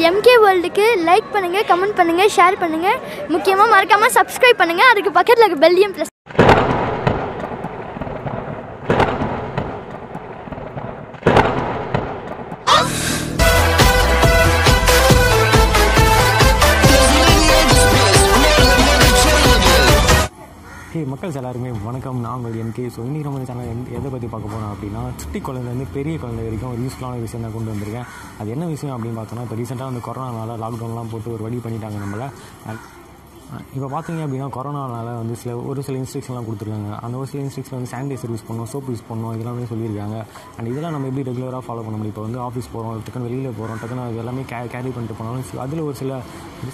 MK வேர்ல்டுக்கு like பண்ணுங்கள் comment பண்ணுங்கள் ஷேர் பண்ணுங்கள் முக்கியமாக மறக்காமல் சப்ஸ்கிரைப் பண்ணுங்கள் அதுக்கு பக்கத்தில் இருக்க பெல்லையும் ப்ரெஸ் ஹே மக்கள்ஸ் எல்லாருமே வணக்கம் நான் உங்கள் என்கே ஸோ இன்றைக்கி நம்ம சேனல் எந்த எதை பற்றி பார்க்க போகிறோம் அப்படின்னா சுட்டி குழந்தைலேருந்து பெரிய குழந்தை வரைக்கும் ஒரு யூஸ்ஃபுல்லான விஷயம் தான் கொண்டு வந்திருக்கேன் அது என்ன விஷயம் அப்படின்னு பார்த்தோன்னா இப்போ ரீசெண்டாக வந்து கொரோனானால லாக்டவுன்லாம் போட்டு ஒரு வழி பண்ணிட்டாங்க நம்மளை இப்போ பார்த்தீங்க அப்படின்னா கொரோனானால வந்து சில ஒரு சில இன்ஸ்ட்ரக்ஷன்லாம் கொடுத்துருக்காங்க அந்த ஒரு சில இன்ஸ்ட்ரக்ஷன் வந்து சானிடைசர் யூஸ் பண்ணணும் சோப் யூஸ் பண்ணணும் இதெல்லாமே சொல்லியிருக்காங்க அண்ட் இதெல்லாம் நம்ம எப்படி ரெகுலராக ஃபாலோ பண்ண முடியும் இப்போ வந்து ஆஃபீஸ் போகிறோம் டக்குன்னு வெளியில் போகிறோம் டக்குன்னு அது எல்லாமே கே கேரி பண்ணிட்டு போனாலும் அதில் ஒரு சில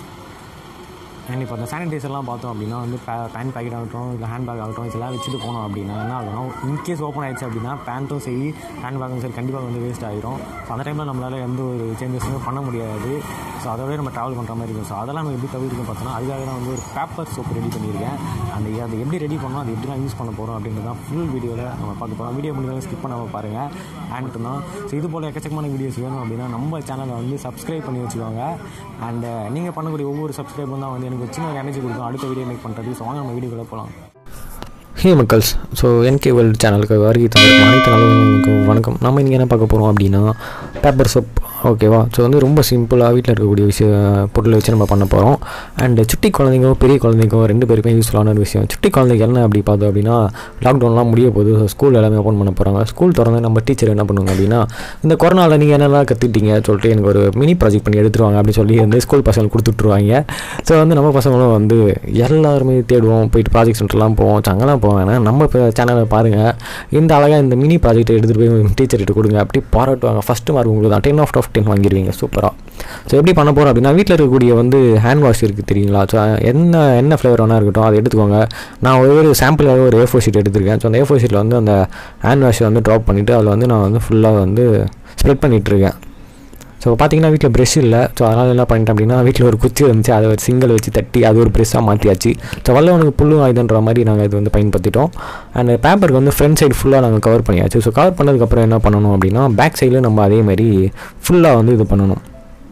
அண்ட் இப்போ அந்த சானிடைசர்லாம் பார்த்தோம் அப்படின்னா வந்து பே பேண்ட் பேக்கெட் ஆகட்டும் இல்லை ஹேண்ட் பேக் ஆகட்டும் இதெல்லாம் வச்சுட்டு போனோம் அப்படின்னா என்ன ஆகும்னா இன்கேஸ் ஓப்பன் ஆயிடுச்சு அப்படின்னா பேண்ட்டும் சரி ஹேண்ட் பேக்கும் சரி கண்டிப்பாக வந்து வேஸ்ட் ஆகிரும் ஸோ அந்த டைமில் நம்மளால் எந்த ஒரு சேஞ்சஸுமே பண்ண முடியாது ஸோ அதோடய நம்ம ட்ராவல் பண்ணுற மாதிரி இருக்கும் ஸோ அதெல்லாம் நம்ம எப்படி தவிர்க்க பார்த்தோன்னா அதுக்காக தான் வந்து ஒரு பேப்பர் சோப் ரெடி பண்ணியிருக்கேன் அந்த அதை எப்படி ரெடி பண்ணோம் அதை எப்படி நான் யூஸ் பண்ண போகிறோம் அப்படின்றது தான் ஃபுல் வீடியோவில் நம்ம பார்க்க போகிறோம் வீடியோ முடிஞ்சாலும் ஸ்கிப் பண்ணாமல் பாருங்கள் அண்ட் தான் ஸோ இது போல் எக்கச்சக்கமான வீடியோஸ் வேணும் அப்படின்னா நம்ம சேனலை வந்து சப்ஸ்கிரைப் பண்ணி வச்சுக்கோங்க அண்ட் நீங்கள் பண்ணக்கூடிய ஒவ்வொரு சப்ஸ்கிரைபும் தான் வந்து எனக்கு ஒரு சின்ன ஒரு எனர்ஜி கொடுக்கும் அடுத்த வீடியோ மேக் பண்ணுறது ஸோ வாங்க நம்ம வீடியோக்குள்ளே போகலாம் ஹே மக்கள்ஸ் ஸோ என்கே வேர்ல்டு சேனலுக்கு வருகை தந்திருக்கும் அனைத்து நல்லவங்களுக்கு வணக்கம் நம்ம இன்றைக்கி என்ன பார்க்க போகிறோம் அப்படின்னா பேப்பர் சோப் ஓகேவா ஸோ வந்து ரொம்ப சிம்பிளாக வீட்டில் இருக்கக்கூடிய விஷய பொருளை வச்சு நம்ம பண்ண போகிறோம் அண்ட் சுட்டி குழந்தைங்க பெரிய குழந்தைங்க ரெண்டு பேருக்குமே யூஸ்ஃபுல்லான ஒரு விஷயம் சுட்டி குழந்தைங்க என்ன அப்படி பார்த்தோம் அப்படின்னா லாக்டவுன்லாம் முடிய போகுது ஸோ ஸ்கூல் எல்லாமே ஓப்பன் பண்ண போகிறாங்க ஸ்கூல் திறந்து நம்ம டீச்சர் என்ன பண்ணுவாங்க அப்படின்னா இந்த கொரோனாவில் நீங்கள் என்னெல்லாம் கற்றுக்கிட்டீங்க சொல்லிட்டு எனக்கு ஒரு மினி ப்ராஜெக்ட் பண்ணி எடுத்துருவாங்க அப்படின்னு சொல்லி வந்து ஸ்கூல் பசங்களுக்கு கொடுத்துட்ருவாங்க ஸோ வந்து நம்ம பசங்களும் வந்து எல்லாருமே தேடுவோம் போயிட்டு ப்ராஜெக்ட் சென்டர்லாம் போவோம் ஸோ அங்கெல்லாம் போவோம் வேணாம் நம்ம இப்போ சேனலை பாருங்கள் இந்த அழகாக இந்த மினி ப்ராஜெக்ட்டை எடுத்துகிட்டு போய் டீச்சர்கிட்ட கொடுங்க அப்படி பாராட்டுவாங்க ஃபஸ்ட்டு மார்க் உங்களுக்கு தான் டென் ஆஃப் ஆஃப் டென் வாங்கிடுவீங்க சூப்பராக ஸோ எப்படி பண்ண போகிறோம் அப்படின்னா வீட்டில் இருக்கக்கூடிய வந்து ஹேண்ட் வாஷ் இருக்குது தெரியுங்களா ஸோ என்ன என்ன ஃப்ளேவர் வேணா இருக்கட்டும் அதை எடுத்துக்கோங்க நான் ஒரு சாம்பிளாக ஒரு ஏ ஃபோர் ஷீட் எடுத்திருக்கேன் ஸோ அந்த ஏ ஃபோர் ஷீட்டில் வந்து அந்த ஹேண்ட் வாஷை வந்து ட்ராப் பண்ணிவிட்டு அதில் வந்து நான் வந்து ஃபுல்லாக வந்து ஸ்ப்ரெட் பண்ணிகிட்ருக்கேன் ஸோ பார்த்தீங்கன்னா வீட்டில் ப்ரெஷ் இல்லை ஸோ அதனால் என்ன பண்ணிட்டேன் அப்படின்னா வீட்டில் ஒரு குச்சி இருந்துச்சு அதை ஒரு சிங்கிள் வச்சு தட்டி அது ஒரு ப்ரெஷ்ஷாக மாற்றியாச்சு ஸோ வல்லவனுக்கு புல்லு ஆயுதன்ற மாதிரி நாங்கள் இது வந்து பயன்படுத்திட்டோம் அண்ட் பேப்பருக்கு வந்து ஃப்ரண்ட் சைடு ஃபுல்லாக நாங்கள் கவர் பண்ணியாச்சு ஸோ கவர் பண்ணதுக்கப்புறம் என்ன பண்ணணும் அப்படின்னா பேக் சைடில் நம்ம அதே மாதிரி ஃபுல்லாக வந்து இது பண்ணணும்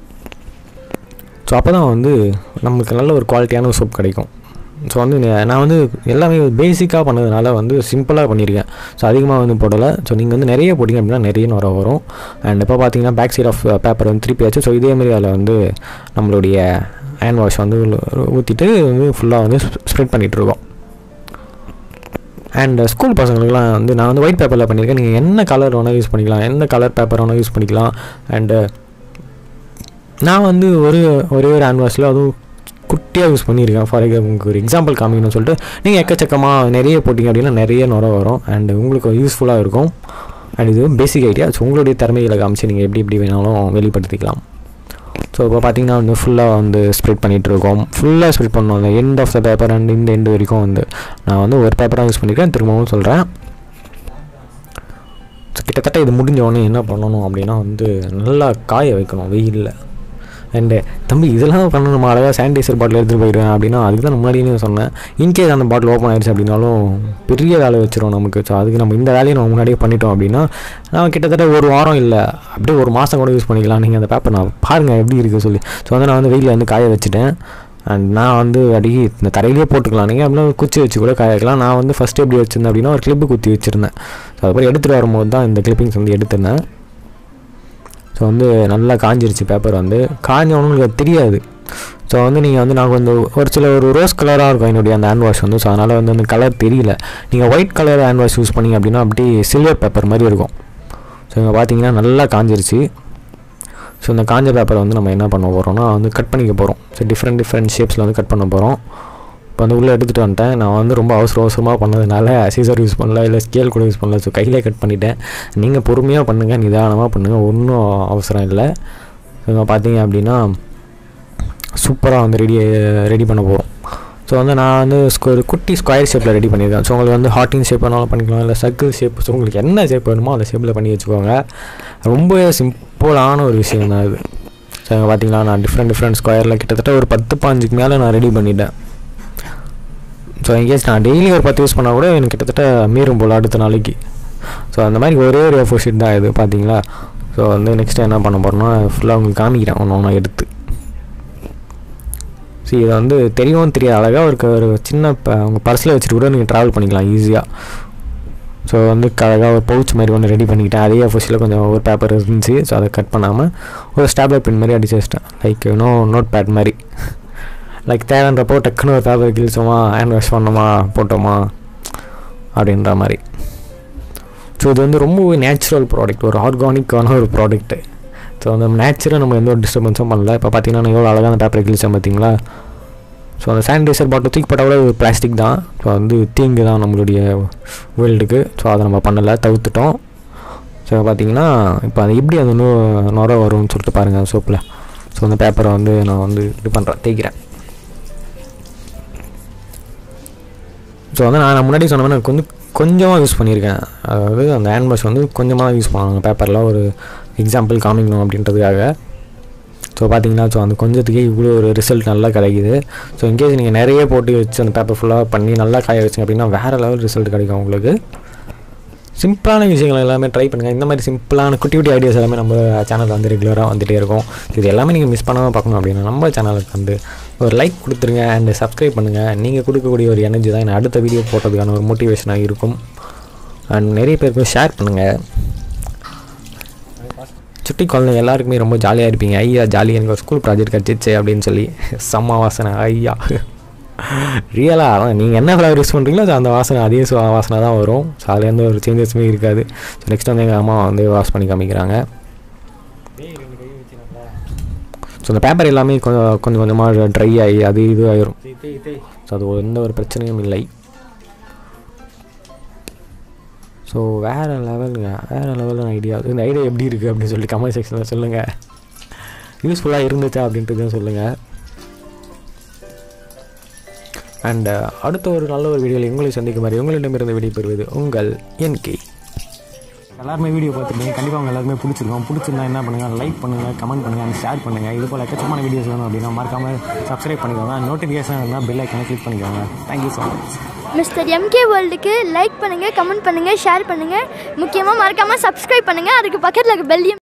ஸோ அப்போ தான் வந்து நமக்கு நல்ல ஒரு குவாலிட்டியான ஒரு சோப் கிடைக்கும் ஸோ வந்து நே- நான் வந்து எல்லாமே பேசிக்காக பண்ணதுனால வந்து சிம்பிளாக பண்ணியிருக்கேன் ஸோ அதிகமாக வந்து போடலை ஸோ நீங்கள் வந்து நிறைய போட்டிங்க அப்படின்னா நிறைய நுர வரும் அண்ட் இப்போ பார்த்தீங்கன்னா பேக் சைட் ஆஃப் பேப்பர் வந்து திருப்பி ஆச்சு ஸோ இதேமாரி அதில் வந்து நம்மளுடைய ஹேண்ட் வாஷ் வந்து ஊற்றிட்டு வந்து ஃபுல்லாக வந்து ஸ்ப்ரெட் பண்ணிகிட்ருக்கோம் அண்ட் ஸ்கூல் பசங்களுக்குலாம் வந்து நான் வந்து ஒயிட் பேப்பரில் பண்ணியிருக்கேன் நீங்கள் என்ன கலர் வேணால் யூஸ் பண்ணிக்கலாம் எந்த கலர் பேப்பர் வேணால் யூஸ் பண்ணிக்கலாம் அண்டு நான் வந்து ஒரு ஒரே ஒரு ஹேண்ட் வாஷில் அதுவும் குட்டியாக யூஸ் பண்ணியிருக்கேன் ஃபார் உங்களுக்கு ஒரு எக்ஸாம்பிள் காமிக்கணும்னு சொல்லிட்டு நீங்கள் எக்கச்சக்கமாக நிறைய போட்டிங்க அப்படின்னா நிறைய நுர வரும் அண்ட் உங்களுக்கு யூஸ்ஃபுல்லாக இருக்கும் அண்ட் இது பேசிக் ஐடியா ஸோ உங்களுடைய திறமைகளை காமிச்சு நீங்கள் எப்படி எப்படி வேணாலும் வெளிப்படுத்திக்கலாம் ஸோ இப்போ பார்த்தீங்கன்னா வந்து ஃபுல்லாக வந்து ஸ்ப்ரெட் பண்ணிகிட்டு இருக்கோம் ஃபுல்லாக ஸ்ப்ரெட் பண்ணோம் அந்த end of the paper and இந்த எண்டு வரைக்கும் வந்து நான் வந்து ஒரு பேப்பராக யூஸ் பண்ணியிருக்கேன் திரும்பவும் சொல்கிறேன் ஸோ கிட்டத்தட்ட இது முடிஞ்ச உடனே என்ன பண்ணணும் அப்படின்னா வந்து நல்லா காய வைக்கணும் வெயிலில் அண்டு தம்பி இதெல்லாம் பண்ணணுமா அழகாக சானிடைசர் பாட்டில் எடுத்துகிட்டு போயிடுவேன் அப்படின்னா அதுக்கு தான் முன்னாடியே சொன்னேன் இன்கேஸ் அந்த பாட்டில் ஓப்பன் ஆயிடுச்சு அப்படின்னாலும் பெரிய வேலை வச்சிரும் நமக்கு ஸோ அதுக்கு நம்ம இந்த வேலையை நம்ம முன்னாடியே பண்ணிட்டோம் அப்படின்னா நான் கிட்டத்தட்ட ஒரு வாரம் இல்லை அப்படியே ஒரு மாதம் கூட யூஸ் பண்ணிக்கலாம் நீங்கள் அந்த பேப்பர் நான் பாருங்கள் எப்படி இருக்குது சொல்லி ஸோ வந்து நான் வந்து வெயிலில் வந்து காய வச்சுட்டேன் அண்ட் நான் வந்து அடி இந்த தரையிலேயே போட்டுக்கலாம் நீங்கள் அப்படின்னா குச்சி வச்சு கூட காய வைக்கலாம் நான் வந்து ஃபஸ்ட்டு எப்படி வச்சுருந்தேன் அப்படின்னா ஒரு கிளிப்பு குத்தி வச்சுருந்தேன் ஸோ அதுக்கப்புறம் எடுத்துகிட்டு வரும்போது தான் இந்த கிளிப்பிங்ஸ் வந்து எடுத்திருந்தேன் ஸோ வந்து நல்லா காஞ்சிருச்சு பேப்பர் வந்து காஞ்ச உங்களுக்கு அது தெரியாது ஸோ வந்து நீங்கள் வந்து நான் கொஞ்சம் ஒரு சில ஒரு ரோஸ் கலராக இருக்கும் என்னுடைய அந்த ஹேண்ட் வாஷ் வந்து ஸோ அதனால் வந்து அந்த கலர் தெரியல நீங்கள் white colour hand wash use பண்ணீங்க அப்படின்னா அப்படியே சில்வர் பேப்பர் மாதிரி இருக்கும் ஸோ இங்கே பார்த்தீங்கன்னா நல்லா காஞ்சிருச்சு ஸோ இந்த காஞ்ச பேப்பரை வந்து நம்ம என்ன பண்ண போகிறோம்னா வந்து கட் பண்ணிக்க போகிறோம் ஸோ டிஃப்ரெண்ட் டிஃப்ரெண்ட் ஷேப்ஸில் வந்து கட் பண்ண போகிறோம் இப்போ வந்து உள்ளே எடுத்துகிட்டு வந்துட்டேன் நான் வந்து ரொம்ப அவசர அவசரமாக பண்ணதுனால சீசர் யூஸ் பண்ணல இல்லை ஸ்கேல் கூட யூஸ் பண்ணல ஸோ கையிலே கட் பண்ணிட்டேன் நீங்கள் பொறுமையாக பண்ணுங்கள் நிதானமாக பண்ணுங்கள் ஒன்றும் அவசரம் இல்லை இவங்க பார்த்தீங்க அப்படின்னா சூப்பராக வந்து ரெடி ரெடி பண்ண போகிறோம் ஸோ வந்து நான் வந்து ஸ்கொ- ஒரு குட்டி ஸ்கொயர் ஷேப்பில் ரெடி பண்ணியிருக்கேன் ஸோ உங்களுக்கு வந்து ஹார்டின் ஷேப் வேணாலும் பண்ணிக்கலாம் இல்லை சர்க்கிள் ஷேப் ஸோ உங்களுக்கு என்ன ஷேப் வேணுமோ அந்த ஷேப்பில் பண்ணி வச்சுக்கோங்க ரொம்ப சிம்பிளான ஒரு விஷயம் தான் இது ஸோ இங்க பார்த்தீங்களா நான் டிஃப்ரெண்ட் டிஃப்ரெண்ட் ஸ்கொயரில் கிட்டத்தட்ட ஒரு பத்து பாஞ்சுக்கு மேலே நான் ரெடி பண்ணிட்டேன் ஸோ எங்கேயாச்சும் நான் டெய்லி ஒரு பத்து யூஸ் பண்ணால் கூட எனக்கு கிட்டத்தட்ட மீறும் போல் அடுத்த நாளைக்கு ஸோ அந்த மாதிரி ஒரே ஒரு ஃபோர் ஷீட் தான் இது பார்த்தீங்களா ஸோ வந்து நெக்ஸ்ட்டு என்ன பண்ண போகிறோம்னா ஃபுல்லாக உங்களுக்கு காமிக்கிறேன் ஒன்று ஒன்றா எடுத்து சரி இதை வந்து தெரியவும் தெரியாது அழகாக ஒரு ஒரு சின்ன ப உங்கள் பர்ஸில் வச்சுட்டு கூட நீங்கள் ட்ராவல் பண்ணிக்கலாம் ஈஸியாக ஸோ வந்து அழகாக ஒரு பவுச் மாதிரி ஒன்று ரெடி பண்ணிக்கிட்டேன் அதே ஃபஸ்ட்டில் கொஞ்சம் ஒரு பேப்பர் இருந்துச்சு ஸோ அதை கட் பண்ணாமல் ஒரு ஸ்டாப்லர் பின் மாதிரி அடிச்சு வச்சிட்டேன் லைக் இன்னும் நோட் பேட் மாதிரி லைக் தேவைன்றப்போ டக்குன்னு ஒரு பேப்பர் கிழிச்சோமா ஹேண்ட் வாஷ் பண்ணோமா போட்டோமா அப்படின்ற மாதிரி ஸோ இது வந்து ரொம்ப நேச்சுரல் ப்ராடக்ட் ஒரு ஆர்கானிக்கான ஒரு ப்ராடக்ட்டு ஸோ அந்த நேச்சரை நம்ம எந்த ஒரு டிஸ்டர்பன்ஸும் பண்ணல இப்போ பார்த்தீங்கன்னா நான் எவ்வளோ அழகாக அந்த பேப்பரை கிழிச்சேன் பார்த்தீங்களா ஸோ அந்த சானிடைசர் பாட்டில் தூக்கி போட்டால் கூட பிளாஸ்டிக் தான் ஸோ வந்து தீங்கு தான் நம்மளுடைய வேர்ல்டுக்கு ஸோ அதை நம்ம பண்ணலை தவிர்த்துட்டோம் ஸோ பார்த்தீங்கன்னா இப்போ அது எப்படி அது இன்னும் நுர வரும்னு சொல்லிட்டு பாருங்கள் சோப்பில் ஸோ அந்த பேப்பரை வந்து நான் வந்து இது பண்ணுறேன் தேய்க்கிறேன் ஸோ வந்து நான் முன்னாடி சொன்ன மாதிரி எனக்கு வந்து கொஞ்சமாக யூஸ் பண்ணியிருக்கேன் அதாவது அந்த ஹேண்ட் வாஷ் வந்து கொஞ்சமாக யூஸ் பண்ணுவாங்க பேப்பரில் ஒரு எக்ஸாம்பிள் காமிக்கணும் அப்படின்றதுக்காக ஸோ பார்த்தீங்கன்னா ஸோ அந்த கொஞ்சத்துக்கே இவ்வளோ ஒரு ரிசல்ட் நல்லா கிடைக்குது ஸோ இன்கேஸ் நீங்கள் நிறைய போட்டு வச்சு அந்த பேப்பர் ஃபுல்லாக பண்ணி நல்லா காய வச்சிங்க அப்படின்னா வேறு லெவல் ரிசல்ட் கிடைக்கும் உங்களுக்கு சிம்பிளான விஷயங்கள் எல்லாமே ட்ரை பண்ணுங்கள் இந்த மாதிரி சிம்பிளான குட்டி குட்டி ஐடியாஸ் எல்லாமே நம்ம சேனலில் வந்து ரெகுலராக வந்துகிட்டே இருக்கும் இது எல்லாமே நீங்கள் மிஸ் பண்ணாமல் பார்க்கணும் அப்படின்னா நம்ம சேனலுக்கு வந்து ஒரு லைக் கொடுத்துருங்க அண்ட் சப்ஸ்கிரைப் பண்ணுங்கள் நீங்கள் கொடுக்கக்கூடிய ஒரு எனர்ஜி தான் எனக்கு அடுத்த வீடியோ போட்டதுக்கான ஒரு மோட்டிவேஷனாக இருக்கும் அண்ட் நிறைய பேருக்கு ஷேர் பண்ணுங்கள் சுட்டி குழந்தைங்க எல்லாருக்குமே ரொம்ப ஜாலியாக இருப்பீங்க ஐயா ஜாலி எனக்கு ஒரு ஸ்கூல் ப்ராஜெக்ட் கிடச்சிச்சு அப்படின்னு சொல்லி செம்ம வாசனை ஐயா ரியலாக அதான் நீங்கள் என்ன ஃப்ளவர் யூஸ் பண்ணுறீங்களோ அது அந்த வாசனை அதே சு- வாசனை தான் வரும் ஸோ அதுல எந்த ஒரு சேஞ்சஸுமே இருக்காது ஸோ நெக்ஸ்ட் வந்து எங்கள் அம்மா வந்து வாஷ் பண்ணி காமிக்கிறாங்க ஸோ அந்த பேப்பர் எல்லாமே கொஞ்சம் கொஞ்சம் கொஞ்சமாக ட்ரை ஆகி அது இது ஆயிரும் ஸோ அது ஒரு- எந்த ஒரு பிரச்சனையும் இல்லை ஸோ வேறு லெவலுங்க வேறு லெவலில் ஐடியா இந்த ஐடியா எப்படி இருக்குது அப்படின்னு சொல்லி கமெண்ட் செக்ஷனில் சொல்லுங்கள் யூஸ்ஃபுல்லாக இருந்துச்சா அப்படின்றதையும் சொல்லுங்கள் அண்ட் அடுத்த ஒரு நல்ல ஒரு வீடியோவில் உங்களை சந்திக்கும் மாதிரி உங்களிடமிருந்து விடைபெறுவது உங்கள் என்கே எல்லாருமே வீடியோ பார்த்துருப்பீங்க கண்டிப்பாக அவங்க எல்லாருமே பிடிச்சிருக்கோம் பிடிச்சிருந்தா என்ன பண்ணுங்கள் லைக் பண்ணுங்கள் கமெண்ட் பண்ணுங்கள் அண்ட் ஷேர் பண்ணுங்கள் இது போல் எக்கச்சக்கமான வீடியோஸ் வேணும் அப்படின்னா மறக்காமல் சப்ஸ்கிரைப் பண்ணிக்கோங்க நோட்டிஃபிகேஷன் இருந்தால் பெல் ஐக்கனை கிளிக் பண்ணிக்கோங்க thank you so much mister MK வேர்ல்டுக்கு லைக் பண்ணுங்கள் கமெண்ட் பண்ணுங்கள் ஷேர் பண்ணுங்கள் முக்கியமாக மறக்காமல் சப்ஸ்கிரைப் பண்ணுங்கள் அதுக்கு பக்கத்தில் இருக்க பெல்லையும்